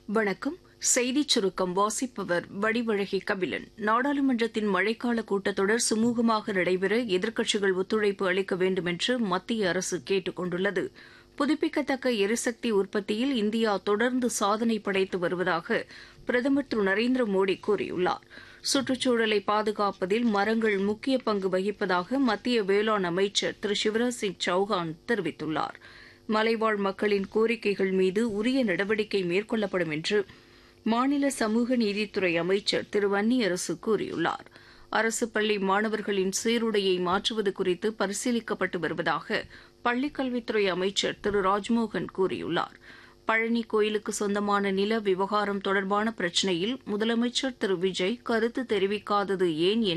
வணக்கம் செய்திச் சுருக்கம் வாசிப்பவர் வடிவழகி கபிலன் நாடாளுமன்றத்தின் மழைக்கால கூட்டத்தொடர் சுமூகமாக நடைபெற எதிர்க்கட்சிகள் ஒத்துழைப்பு அளிக்க வேண்டும் என்று மத்திய அரசு கேட்டுக் கொண்டுள்ளது புதுப்பிக்கத்தக்க எரிசக்தி உற்பத்தியில் இந்தியா தொடர்ந்து சாதனை படைத்து வருவதாக பிரதமர் திரு நரேந்திர மோடி கூறியுள்ளார் சுற்றுச்சூழலை பாதுகாப்பதில் மரங்கள் முக்கிய பங்கு வகிப்பதாக மத்திய வேளாண் அமைச்சர் திரு சிவராஜ் சிங் சௌஹான் தெரிவித்துள்ளார் மலைவாழ் மக்களின் கோரிக்கைகள் மீது உரிய நடவடிக்கை மேற்கொள்ளப்படும் என்று மாநில சமூக நீதித்துறை அமைச்சர் திரு வன்னியரசு கூறியுள்ளார் அரசு பள்ளி மாணவர்களின் சீருடையை மாற்றுவது குறித்து பரிசீலிக்கப்பட்டு வருவதாக பள்ளிக்கல்வித்துறை அமைச்சர் திரு ராஜ்மோகன் கூறியுள்ளார் பழனி கோயிலுக்கு சொந்தமான நில விவகாரம் தொடர்பான பிரச்சினையில் முதலமைச்சர் திரு விஜய் கருத்து தெரிவிக்காதது ஏன்